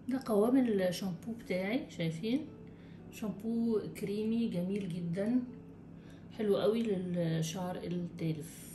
ده قوام الشامبو بتاعي شايفين شامبو كريمي جميل جدا حلو قوي للشعر التالف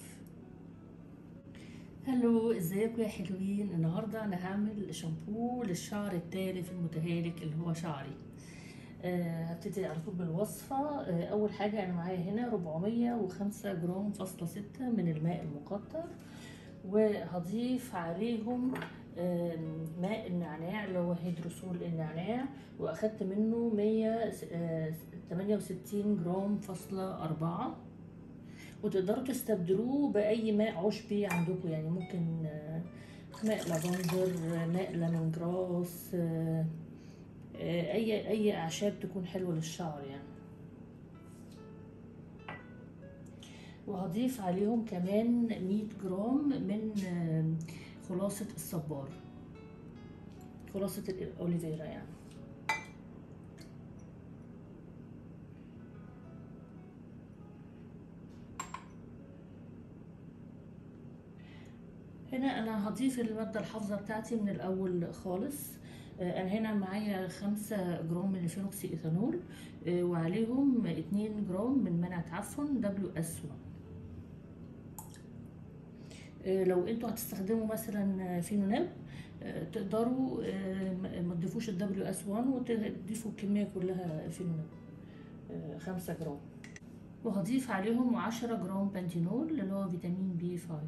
هلو ازيكم يا حلوين النهارده انا هعمل شامبو للشعر التالف المتهالك اللي هو شعري آه هبتدي على طول بالوصفه آه اول حاجه انا معايا هنا 405 جرام فاصلة ستة من الماء المقطر وهضيف عليهم ماء النعناع اللي هو هيدروسول النعناع واخدت منه 168 جرام فاصلة أربعة وتقدروا تستبدلوه بأي ماء عشبي عندكم يعني ممكن ماء لافندر ماء ليمون جراس أي أي أعشاب تكون حلوة للشعر يعني وهضيف عليهم كمان 100 جرام من خلاصة الصبار خلاصة الأوليفيرا يعني هنا أنا هضيف المادة الحافظة بتاعتي من الأول خالص أنا هنا معايا خمسة جرام من الفينوكسي إيثانول وعليهم اتنين جرام من منع تعفن دبليو اس 1 لو انتوا هتستخدموا مثلا فينوناب تقدروا ما تضيفوش الدبليو اس 1 وتضيفوا الكميه كلها فينوناب خمسة جرام وهضيف عليهم عشرة جرام بانتينول اللي هو فيتامين بي 5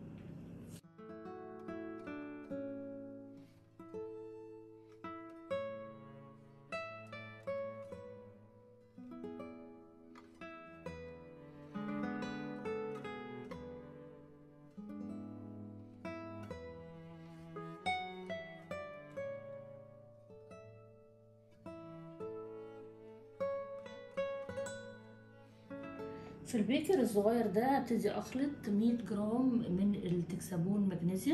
في البيكر الصغير ده ابتدي اخلط 100 جرام من التكسابون مغنيسيوم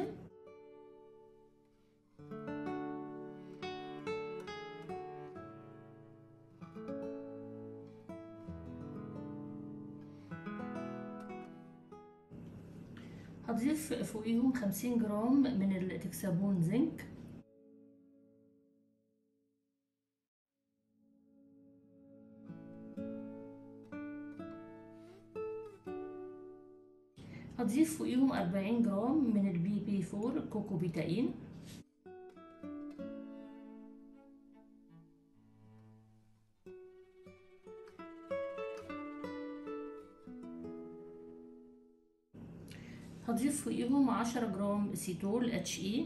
هضيف فوقيهم 50 جرام من التكسابون زنك هضيف فوقيهم 40 جرام من البي بي 4 كوكو بيتاين هضيف فوقيهم 10 جرام سيتول اتش اي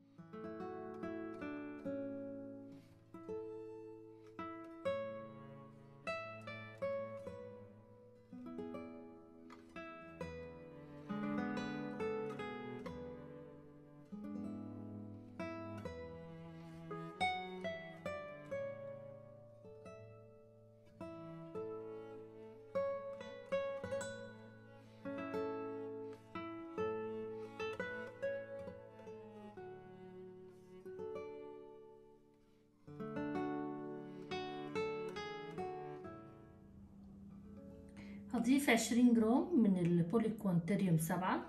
هضيف عشرين جرام من البوليكوانتريوم سبعة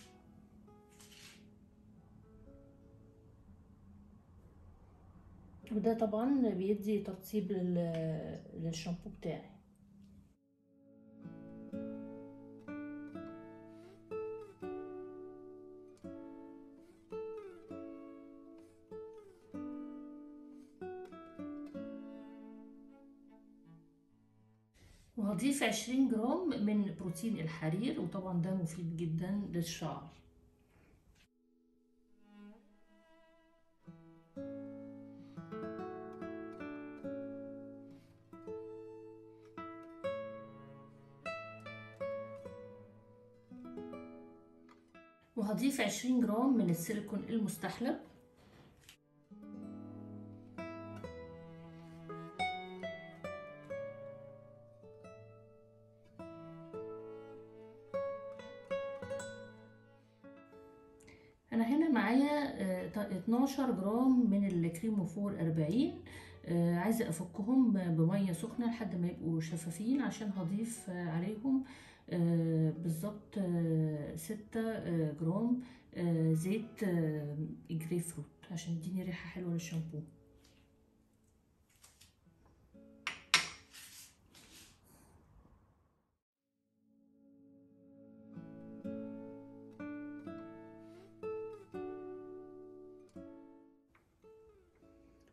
وده طبعا بيدي ترطيب للشامبو بتاعي وهضيف عشرين جرام من بروتين الحرير وطبعا ده مفيد جدا للشعر وهضيف عشرين جرام من السيليكون المستحلب انا هنا معايا آه، 12 جرام من الكريموفور 40 آه، عايزه افكهم بميه سخنه لحد ما يبقوا شفافين عشان هضيف آه، عليهم آه، بالظبط آه، 6 جرام آه، زيت آه، جريب فروت عشان يديني ريحه حلوه للشامبو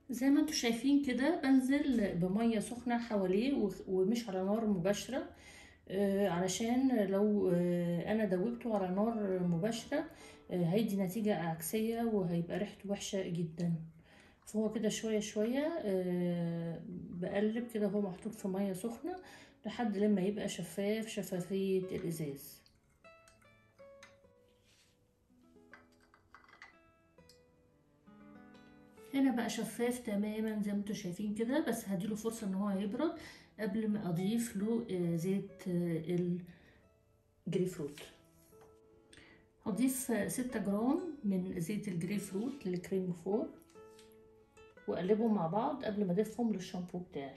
زي ما انتم شايفين كده بنزل بمية سخنة حواليه وخ- ومش على نار مباشرة آه، علشان لو آه، انا دوبته على نار مباشرة آه، هيدي نتيجة عكسية وهيبقى ريحته وحشة جدا فهو كده شوية شوية آه، بقلب كده هو محطوط في مية سخنة لحد لما يبقى شفاف شفافية الإزاز هنا بقى شفاف تماما زي ما انتم شايفين كده بس هديله فرصة ان هو يبرد قبل ما اضيف له آه، زيت آه، الجري فروت هضيف آه، ستة جرام من زيت الجري فروت للكريم فور واقلبهم مع بعض قبل ما اضيفهم للشامبو بتاعي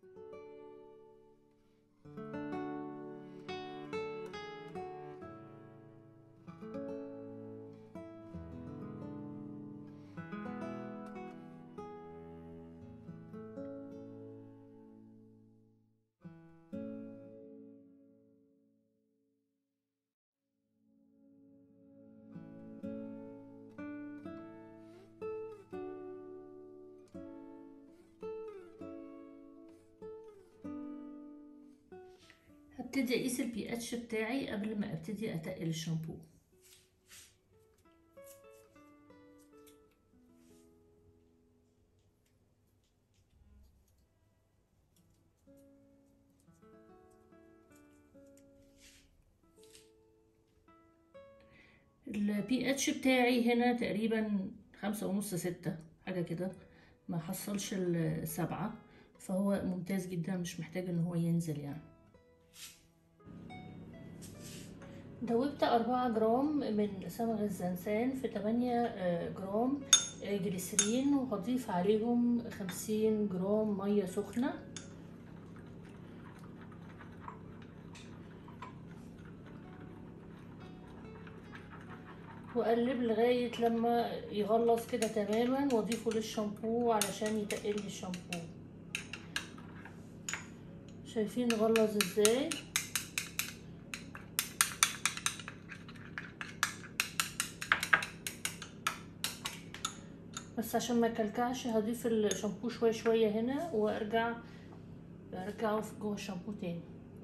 هبتدي اقيس البي اتش بتاعي قبل ما ابتدي اتقل الشامبو البي اتش بتاعي هنا تقريبا خمسة ونص ستة حاجة كده ما حصلش السبعة فهو ممتاز جدا مش محتاج ان هو ينزل يعني دوبت أربعة جرام من صمغ الزنسان في تمانية جرام جليسرين وهضيف عليهم خمسين جرام مية سخنة واقلب لغاية لما يغلظ كده تماما واضيفه للشامبو علشان يتقل لي الشامبو شايفين غلظ ازاي بس عشان ما يكلكعش هضيف الشامبو شويه شويه هنا وارجع ارجعه في جوه الشامبو تاني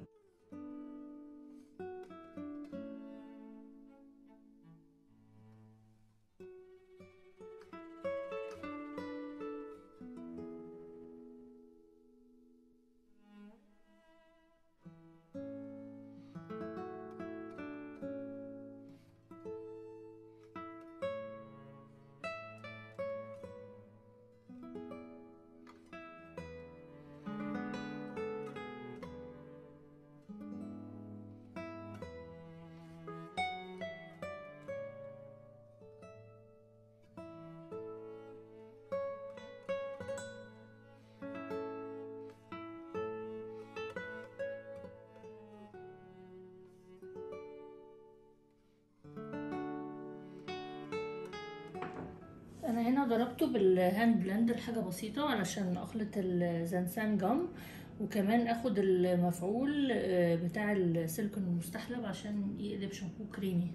انا هنا ضربته بالهاند بلندر حاجه بسيطه علشان اخلط الزنسان جم وكمان اخد المفعول بتاع السيليكون المستحلب عشان يقلب شامبو كريمي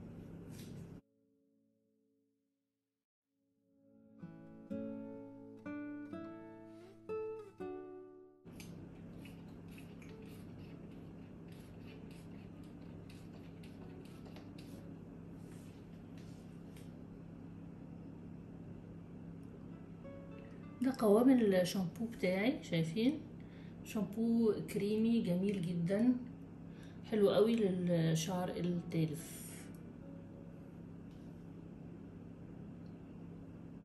ده قوام الشامبو بتاعي شايفين شامبو كريمي جميل جدا حلو قوي للشعر التالف